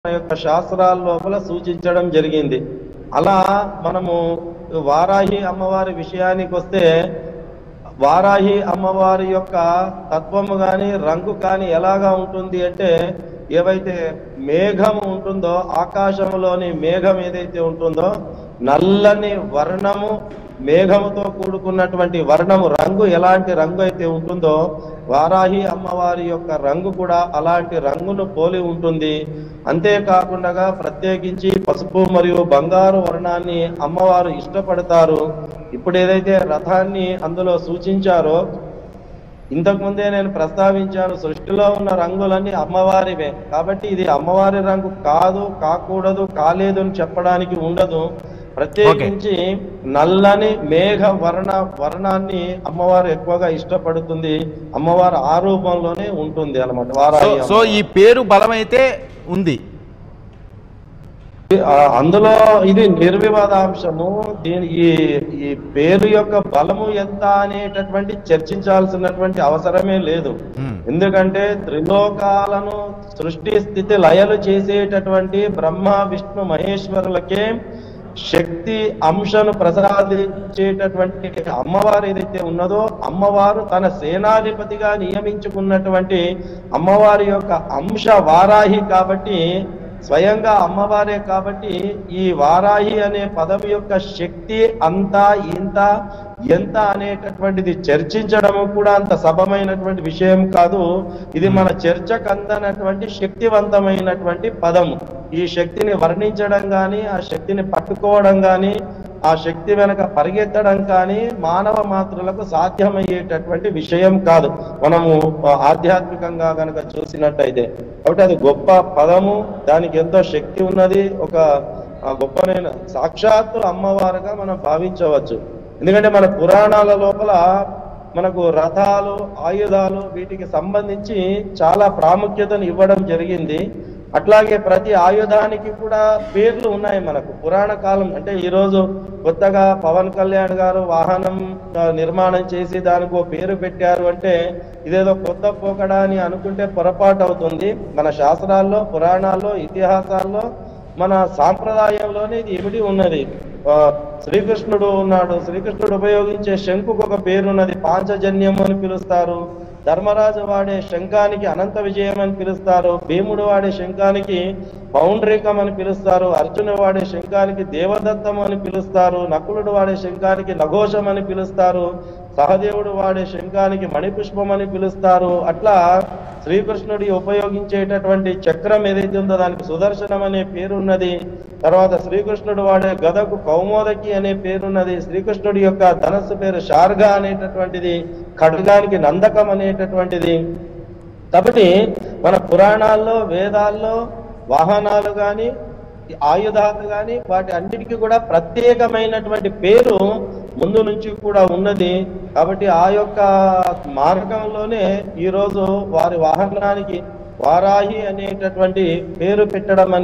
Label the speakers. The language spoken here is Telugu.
Speaker 1: మన యొక్క శాస్త్రాల లోపల సూచించడం జరిగింది అలా మనము వారాహి అమ్మవారి విషయానికి వస్తే వారాహి అమ్మవారి యొక్క తత్వము కానీ రంగు కానీ ఎలాగా ఉంటుంది అంటే ఏవైతే మేఘం ఉంటుందో ఆకాశంలోని మేఘం ఏదైతే ఉంటుందో నల్లని వర్ణము మేఘముతో కూడుకున్నటువంటి వర్ణము రంగు ఎలాంటి రంగు అయితే ఉంటుందో వారాహి అమ్మవారి యొక్క రంగు కూడా అలాంటి రంగును పోలి ఉంటుంది అంతేకాకుండా ప్రత్యేకించి పసుపు మరియు బంగారు వర్ణాన్ని అమ్మవారు ఇష్టపడతారు ఇప్పుడు ఏదైతే రథాన్ని అందులో సూచించారో ఇంతకు ముందే నేను ప్రస్తావించాను సృష్టిలో ఉన్న రంగులన్నీ అమ్మవారివే కాబట్టి ఇది అమ్మవారి రంగు కాదు కాకూడదు కాలేదు అని చెప్పడానికి ఉండదు ప్రత్యేకించి నల్లని మేఘ వర్ణ వర్ణాన్ని అమ్మవారు ఎక్కువగా ఇష్టపడుతుంది అమ్మవారు ఆ రూపంలోనే ఉంటుంది అనమాట
Speaker 2: సో
Speaker 1: వారాహి
Speaker 2: సో ఈ పేరు బలమైతే ఉంది
Speaker 1: ఆ, అందులో ఇది నిర్వివాదాంశము దీని ఈ ఈ పేరు యొక్క బలము ఎంత అనేటటువంటి చర్చించాల్సినటువంటి అవసరమే లేదు
Speaker 2: మ్మ్.
Speaker 1: ఎందుకంటే త్రిలోకాలను సృష్టి స్థితి లయలు చేసేటటువంటి బ్రహ్మ విష్ణు మహేశ్వరులకే శక్తి అంశను ప్రసాదించేటటువంటి అమ్మవారు ఏదైతే ఉన్నదో అమ్మవారు తన సేనాధిపతిగా నియమించుకున్నటువంటి అమ్మవారి యొక్క అంశ వారాహి కాబట్టి స్వయంగా అమ్మవారే కాబట్టి ఈ వారాహి అనే పదం యొక్క శక్తి అంతా ఇంత ఎంత అనేటటువంటిది చర్చించడము కూడా అంత సభమైనటువంటి విషయం కాదు ఇది మన చర్చకు అందనటువంటి శక్తివంతమైనటువంటి పదము ఈ శక్తిని వర్ణించడం కానీ ఆ శక్తిని పట్టుకోవడం కానీ ఆ శక్తి వెనక పరిగెత్తడం కానీ మానవ మాతృలకు సాధ్యమయ్యేటటువంటి విషయం కాదు మనము ఆధ్యాత్మికంగా కనుక చూసినట్టయితే కాబట్టి అది గొప్ప పదము దానికి ఎంతో శక్తి ఉన్నది ఒక ఆ గొప్పనైన సాక్షాత్తు అమ్మవారుగా మనం భావించవచ్చు ఎందుకంటే మన పురాణాల లోపల మనకు రథాలు ఆయుధాలు వీటికి సంబంధించి చాలా ప్రాముఖ్యతను ఇవ్వడం జరిగింది అట్లాగే ప్రతి ఆయుధానికి కూడా పేర్లు ఉన్నాయి మనకు పురాణ కాలం అంటే ఈరోజు కొత్తగా పవన్ కళ్యాణ్ గారు వాహనం ఆ, నిర్మాణం చేసి దానికి ఓ పేరు పెట్టారు అంటే ఇదేదో కొత్త పోకడా అని అనుకుంటే పొరపాటు అవుతుంది మన శాస్త్రాల్లో పురాణాల్లో ఇతిహాసాల్లో మన సాంప్రదాయంలోనే ఇది ఇమిడి ఉన్నది ఆ, శ్రీకృష్ణుడు ఉన్నాడు శ్రీకృష్ణుడు ఉపయోగించే శంకుకు ఒక పేరున్నది పాంచజన్యం అని పిలుస్తారు ధర్మరాజు వాడే శంఖానికి అనంత విజయం అని పిలుస్తారు భీముడు వాడే శంఖానికి పౌండ్రీకం అని పిలుస్తారు అర్జునుడు వాడే శంఖానికి దేవదత్తం అని పిలుస్తారు నకులుడు వాడే శంఖానికి నఘోషం అని పిలుస్తారు సహదేవుడు వాడే శంఖానికి మణిపుష్పం అని పిలుస్తారు అట్లా శ్రీకృష్ణుడి ఉపయోగించేటటువంటి చక్రం ఏదైతే ఉందో దానికి సుదర్శనం అనే పేరున్నది తర్వాత శ్రీకృష్ణుడు వాడే గదకు కౌమోదకి అనే పేరున్నది శ్రీకృష్ణుడి యొక్క ధనస్సు పేరు శార్గ అనేటటువంటిది ఖడ్గానికి నందకం అనేటటువంటిది కాబట్టి మన పురాణాల్లో వేదాల్లో వాహనాలు కానీ ఆయుధాలు కానీ వాటి అన్నిటికీ కూడా ప్రత్యేకమైనటువంటి పేరు ముందు నుంచి కూడా ఉన్నది కాబట్టి ఆ యొక్క మార్గంలోనే ఈరోజు వారి వాహనానికి వారాహి అనేటటువంటి పేరు పెట్టడం అనేది